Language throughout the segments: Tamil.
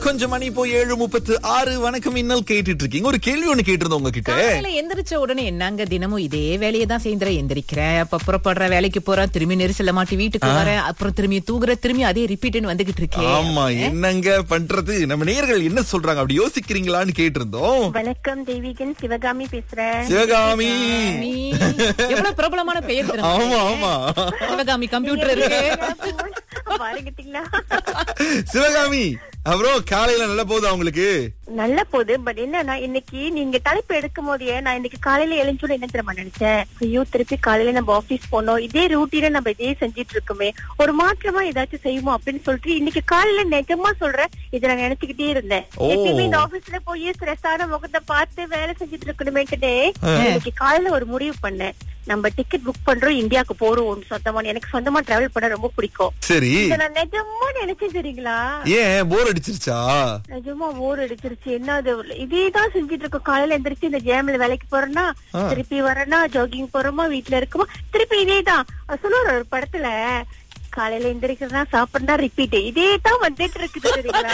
கொஞ்சம் மணி போய் ஏழு முப்பத்து ஆறு வணக்கம் இன்னல் கேட்டுட்டு இருக்கீங்க ஒரு கேள்வி ஒண்ணு கேட்டிருந்தோம் உங்ககிட்ட காலையில எந்திரிச்ச உடனே என்னங்க தினமும் இதே வேலையை தான் செய்யற எந்திரிக்கிறேன் அப்ப புறப்படுற வேலைக்கு போறேன் திரும்பி நெரிசல்ல மாட்டி வீட்டுக்கு வரேன் அப்புறம் திரும்பி தூங்குற திரும்பி அதே ரிப்பீட்னு வந்துகிட்டு இருக்கேன் ஆமா என்னங்க பண்றது நம்ம நேயர்கள் என்ன சொல்றாங்க அப்படி யோசிக்கிறீங்களான்னு கேட்டிருந்தோம் வணக்கம் தெய்வீகன் சிவகாமி பேசுறேன் சிவகாமி நீ எவ்வளவு பிரபலமான பெயர் தெரியுமா? ஆமா ஆமா சிவகாமி கம்ப்யூட்டர் இருக்கு பாருங்கட்டீங்களா சிவகாமி அப்புறம் காலையில நல்லா போகுதா உங்களுக்கு நல்ல போது பட் என்னன்னா இன்னைக்கு நீங்க தலைப்பு எடுக்கும் போதே நான் இன்னைக்கு காலையில எழுஞ்சோட என்ன தெரியுமா நினைச்சேன் ஐயோ திருப்பி காலையில நம்ம ஆபீஸ் போனோம் இதே ரூட்டீன நம்ம இதே செஞ்சிட்டு இருக்கோமே ஒரு மாற்றமா ஏதாச்சும் செய்வோம் அப்படின்னு சொல்லிட்டு இன்னைக்கு காலையில நிஜமா சொல்றேன் இதை நான் நினைச்சுக்கிட்டே இருந்தேன் ஓ. எப்பயுமே இந்த ஆபீஸ்ல போய் ஸ்ட்ரெஸ்ஸான முகத்தை பார்த்து வேலை செஞ்சுட்டு இருக்கணுமேட்டுனே இன்னைக்கு காலையில ஒரு முடிவு பண்ணேன் நம்ம டிக்கெட் புக் பண்றோம் இந்தியாவுக்கு போறோம் சொந்தமா எனக்கு சொந்தமா டிராவல் பண்ண ரொம்ப பிடிக்கும் சரி இதை நான் நிஜமா நினைச்சேன் தெரியுங்களா ஏன் போர் அடிச்சிருச்சா நிஜமா போர் அடிச்சிருச்சு என்ன அது இதேதான் செஞ்சுட்டு இருக்கோம் காலையில எந்திரிச்சு இந்த ஜேம்ல வேலைக்கு போறேன்னா ஆ. திருப்பி வரேன்னா ஜாகிங் போறோமா வீட்டுல இருக்கோமா திருப்பி இதேதான் அது சொல்லுவாரு ஒரு படத்துல காலையில எந்திரிக்கிறதா சாப்பிடுறா ரிப்பீட் இதே தான் வந்துட்டு இருக்குது தெரியுங்களா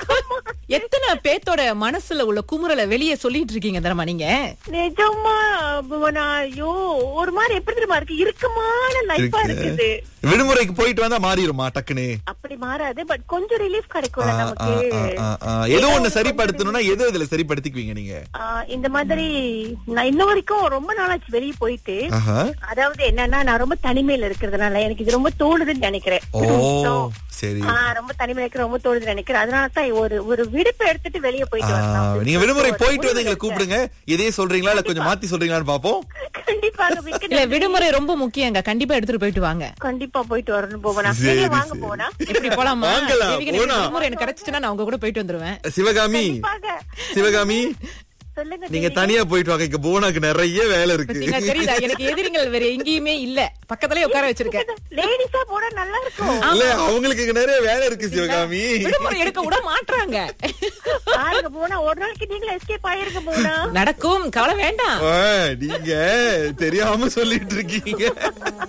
எத்தனை பேத்தோட மனசுல உள்ள குமுறலை வெளியே சொல்லிட்டு இருக்கீங்க தரமா நீங்க நிஜமா புவனா ஐயோ ஒரு மாதிரி எப்படி தெரியுமா இருக்கு இறுக்கமான லைஃபா இருக்கு. இருக்குது விடுமுறைக்கு போயிட்டு வந்தா மாறிடுமா டக்குன்னு அப்படி மாறாது பட் கொஞ்சம் ரிலீஃப் ஆ, கிடைக்கும்ல ஆ, நமக்கு ஆ, ஆ, ஆ. ஏதோ ஒண்ணு சரிப்படுத்தணும்னா எது இதுல சரிப்படுத்திக்குவீங்க நீங்க ஆ, இந்த மாதிரி நான் இன்ன வரைக்கும் ரொம்ப நாளாச்சு வெளியே போயிட்டு ஆஹா. அதாவது என்னன்னா நான் ரொம்ப தனிமையில இருக்கிறதுனால எனக்கு இது ரொம்ப தோணுதுன்னு நினைக்கிறேன் ஓ So, சரி ஆ, ரொம்ப தனிமையில இருக்க ரொம்ப தோணுதுன்னு நினைக்கிறேன் அதனால தான் ஒரு ஒரு விடுப்பு எடுத்துட்டு வெளியே போயிட்டு ஆ, வரலாம் நீங்க விடுமுறை ஒரு போயிட்டு வந்து எங்களை முடிவு கூப்பிடுங்க இதே சொல்றீங்களா இல்ல கொஞ்சம் மாத்தி சொல்றீங்களான்னு பாப்போம் எடுத்தேன். கண்டிப்பாக மிக்க இல்ல நன்றி. விடுமுறை ரொம்ப முக்கியங்க கண்டிப்பா எடுத்துட்டு போயிட்டு வாங்க கண்டிப்பா போயிட்டு வரணும் போவனா சரி, நீங்க வாங்க சரி. போனா எப்படி போலாமா வாங்கலாம், தேவிக்கு எனக்கு போலாம். விடுமுறை எனக்கு கிடைச்சுச்சுன்னா நான் உங்க கூட போயிட்டு வந்துருவேன் சிவகாமி கண்டிப்பாக. சிவகாமி சொல்லுங்க நீங்க தேவி. தனியா போயிட்டு வாங்க இங்க போனாக்கு நிறைய வேலை இருக்கு பாத்தீங்களா, தெரியுதா எனக்கு எதிரிகள் வேற எங்கேயுமே இல்ல பக்கத்துலயே உட்கார வச்சிருக்கேன் லேடிஸா போனா நல்லா இருக்கும் இல்ல அவங்களுக்கு இங்க நிறைய வேலை இருக்கு சிவகாமி விடுமுறை எடுக்க விட மாட்றாங்க பாருங்க போனா ஒரு நாளைக்கு நீங்களும் எஸ்கேப் ஆயிருங்க போனா நடக்கும் கவலை வேண்டாம் ஆ, நீங்க தெரியாம சொல்லிட்டு இருக்கீங்க